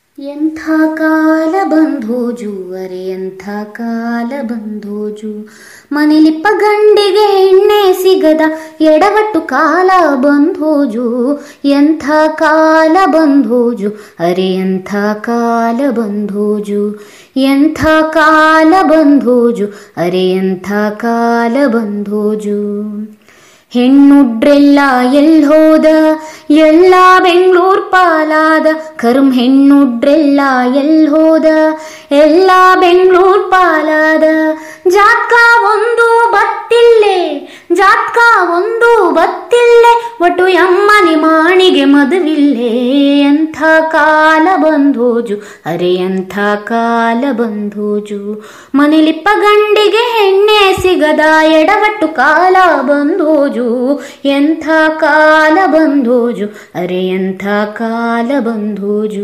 ಎಂಥ ಕಾಲ ಬಂಧೋಜು ಅರೆ ಎಂಥ ಕಾಲ ಬಂಧೋಜು ಮನೆಲಿಪ್ಪ ಗಂಡಿಗೆ ಎಣ್ಣೆ ಸಿಗದ ಎಡವಟ್ಟು ಕಾಲ ಬಂಧೋಜು ಎಂಥ ಕಾಲ ಬಂಧೋಜು ಅರೆ ಎಂಥ ಕಾಲ ಬಂಧೋಜು ಎಂಥ ಕಾಲ ಬಂಧೋಜು ಅರೆ ಎಂಥ ಕಾಲ ಬಂಧೋಜು ಹೆಣ್ಣುಡ್ರೆಲ್ಲ ಎಲ್ ಹೋದ ಎಲ್ಲ ಬೆಂಗಳೂರ್ ಪಾಲಾದ ಕರುಂ ಹೆಣ್ಣುಡ್ರೆಲ್ಲ ಎಲ್ ಹೋದ ಎಲ್ಲ ಬೆಂಗಳೂರ್ ಪಾಲಾದ ಜಾತ್ಕ ಒಂದು ಬತ್ತಿಲ್ಲೆ ಜಾತ್ಕ ಒಂದು ಬತ್ತಿಲ್ಲೆ ಒಟ್ಟು ಎಮ್ಮನೆ ಮಾಣಿಗೆ ಮದುವಿಲ್ಲೆ ಎಂಥ ಕಾಲ ಬಂಧೋಜು ಅರೆ ಎಂಥ ಕಾಲ ಬಂಧೋಜು ಮನೆಲಿಪ್ಪ ಗಂಡಿಗೆ ಹೆಣ್ಣೆ ಸಿಗದ ಎಡವಟ್ಟು ಕಾಲ ಬಂಧೋಜು ಎಂಥ ಕಾಲ ಬಂಧೋಜು ಅರೆ ಎಂಥ ಕಾಲ ಬಂಧೋಜು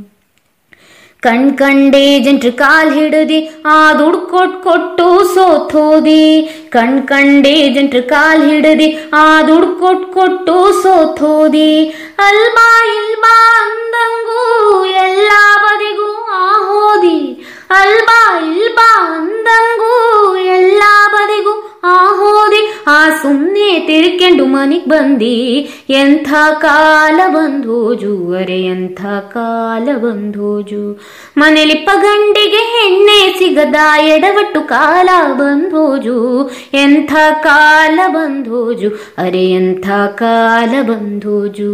ಕಣ್ ಕಂಡೆ ಜಂಟ್ರು ಕಾಲ್ ಹಿಡದಿ ಆ ದುಡ್ಡು ಕೊಟ್ ಕೊಟ್ಟು ಸೋತೋದಿ ಕಣ್ ಕಂಡೆ ಜಂಟ್ರು ಕಾಲ್ ಹಿಡದಿ ಆ ದುಡ್ಡು ಕೊಟ್ ಕೊಟ್ಟು ಸೋತೋದಿ ಅಲ್ಬಾ ಇಲ್ಬಾ ಅಂದಂಗೂ ಎಲ್ಲ ಬದಿಗೂ ಆ ಹೋದಿ ಅಲ್ಬಾ ಇಲ್ಬಾ ಅಂದಂಗೂ ಎಲ್ಲ ಬದಿಗೂ ಆ ಹೋದಿ ಆ ಸುಮ್ನೆ ತಿರ್ಕೊಂಡು ಮನಿಗ್ ಬಂದಿ ಎಂಥ ಕಾಲ ಬಂಧೋಜು ಅರೆ ಎಂಥ ಕಾಲ ಬಂಧೋಜು ಮನೆಲಿಪ್ಪ ಗಂಡಿಗೆ ಹೆಣ್ಣೆ ಸಿಗದ ಎಡವಟ್ಟು ಕಾಲ ಬಂಧೋಜು ಎಂಥ ಕಾಲ ಬಂಧೋಜು ಅರೆ ಎಂಥ ಕಾಲ ಬಂಧೋಜು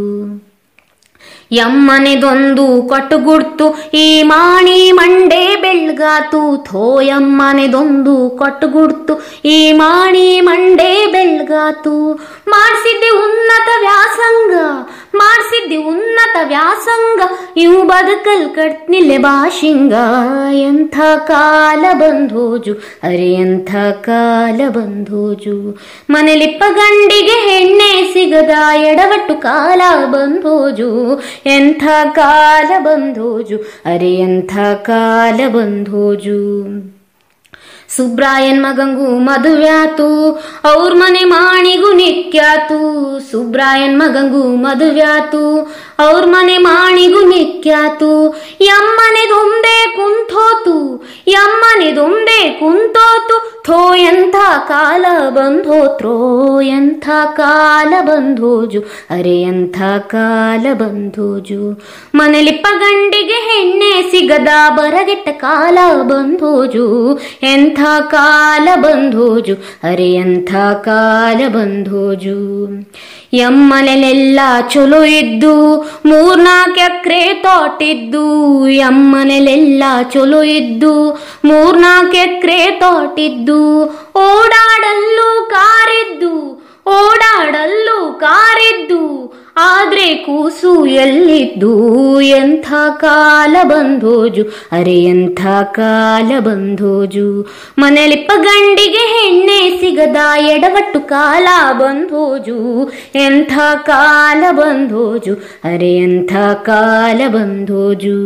ಯಮ್ಮನೆದೊಂದು ಕೊಟ್ಟುಗುಡ್ತು ಈ ಮಾಣಿ ಮಂಡೆ ಬೆಳ್ಗಾತು ಥೋ ಯಮ್ಮನೆದೊಂದು ಕೊಟ್ಟುಗುಡ್ತು ಈ ಮಾಣಿ ಮಂಡೆ ಬೆಳ್ಗಾತು ಮಾಡಿಸಿದ್ದೆ ಉನ್ನತ ವ್ಯಾಸಂಗ ಮಾಡಿಸಿದ್ದೆ ಉನ್ನತ ವ್ಯಾಸಂಗ ಇವು ಬದುಕಲ್ ಕಟ್ನಿಲ್ಲೆ ಭಾಷಿಂಗ ಎಂಥ ಕಾಲ ಬಂಧೋಜು ಅರೆ ಎಂಥ ಕಾಲ ಬಂಧೋಜು ಮನೆಲಿಪ್ಪ ಗಂಡಿಗೆ ಹೆಣ್ಣೆ ಸಿಗದ ಎಡವಟ್ಟು ಕಾಲ ಬಂಧೋಜು ಎಂಥ ಕಾಲ ಬಂಧೋಜು ಅರೆ ಎಂಥ ಕಾಲ ಬಂಧೋಜು ಸುಬ್ರಾಯನ್ ಮಗಂಗೂ ಮದುವ್ಯಾತು ಅವ್ರ ಮನೆ ಮಾಣಿಗೂ ನಿಕ್ಯಾತು ಸುಬ್ರಾಯನ್ ಮಗಂಗೂ ಮದುವ್ಯಾತು ಅವ್ರ ಮನೆ ಮಾಣಿಗೂ ನಿಕ್ಯಾತು ಯಮ್ಮನೆದೊಂದೇ ಕುಂತೋತು ಯಮ್ಮನೆದೊಂದೇ ಕುಂತೋತು ಥೋ ಎಂಥ ಕಾಲ ಬಂಧೋತ್ರೋ ಎಂಥ ಕಾಲ ಬಂಧೋಜು ಅರೆ ಎಂಥ ಕಾಲ ಬಂಧೋಜು ಮನೆಲಿಪ್ಪ ಗಂಡಿಗೆ ಹೆಣ್ಣೆ ಸಿಗದ ಬರಗೆಟ್ಟ ಕಾಲ ಬಂಧೋಜು ಎಂಥ ಕಾಲ ಬಂಧೋಜು ಅರೆ ಎಂಥ ಕಾಲ ಬಂಧೋಜು ಎಮ್ಮನೆಲೆಲ್ಲ ಚಲೋ ಇದ್ದು ಮೂರ್ನಾಲ್ಕು ಎಕರೆ ತೋಟಿದ್ದು ಎಮ್ಮನೆಲೆಲ್ಲ ಚಲೋ ಇದ್ದು ಮೂರ್ನಾಲ್ಕು ಎಕರೆ ತೋಟಿದ್ದು ಓಡಾಡಲ್ಲೂ ಕಾರಿದ್ದು ಓಡಾಡಲ್ಲೂ ಕಾರಿದ್ದು ಆದ್ರೆ ಕೂಸು ಎಲ್ಲಿದ್ದು ಎಂಥ ಕಾಲ ಬಂಧೋಜು ಅರೆ ಎಂಥ ಕಾಲ ಬಂಧೋಜು ಮನೆಲಿಪ್ಪ ಗಂಡಿಗೆ ಹೆಣ್ಣೆ ಸಿಗದ ಎಡವಟ್ಟು ಕಾಲ ಬಂಧೋಜು ಎಂಥ ಕಾಲ ಬಂಧೋಜು ಅರೆ ಎಂಥ ಕಾಲ ಬಂಧೋಜು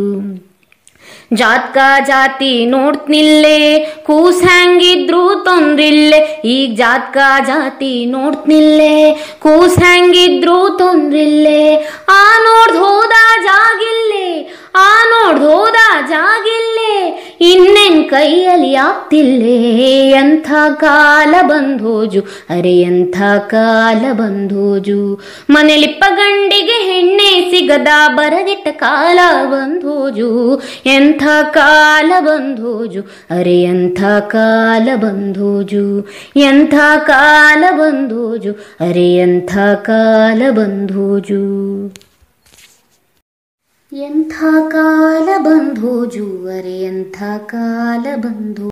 ಜಾತ್ಕ ಜಾತಿ ನೋಡ್ತ್ನಿಲ್ಲೆ ಕೂಸ್ ಹ್ಯಾಂಗಿದ್ರು ತೊಂದ್ರಿಲ್ಲೆ ಈಗ ಜಾತ್ಕ ಜಾತಿ ನೋಡ್ತ್ನಿಲ್ಲೆ ಕೂಸ್ ಹ್ಯಾಂಗಿದ್ರು ತೊಂದ್ರಿಲ್ಲೆ ಆ ನೋಡ್ದ್ ಹೋದ ಜಾಗಿಲ್ಲೆ ಆ ನೋಡ್ದ್ ಹೋದ ಜಾಗಿಲ್ಲೆ ಇನ್ನೇನ್ ಕೈಯಲ್ಲಿ ಆಗ್ತಿಲ್ಲೆ ಎಂಥ ಕಾಲ ಬಂಧೋಜು ಅರೆ ಎಂಥ ಕಾಲ ಬಂಧೋಜು ಮನೆಲಿಪ್ಪ ಗಂಡಿಗೆ ಹೆಣ್ಣೆ ಸಿಗದ ಬರಗೆಟ್ಟ ಕಾಲ ಬಂಧೋಜು ಎಂಥ ಕಾಲ ಬಂಧೋಜು ಅರೆ ಎಂಥ ಕಾಲ ಬಂಧೋಜು ಎಂಥ ಕಾಲ ಬಂಧೋಜು ಅರೆ ಎಂಥ ಕಾಲ ಬಂಧೋಜು ಎಂಥ ಕಾಲ ಬಂಧೋಜು ಅರೆ ಎಂಥ ಕಾಲ ಬಂಧೋ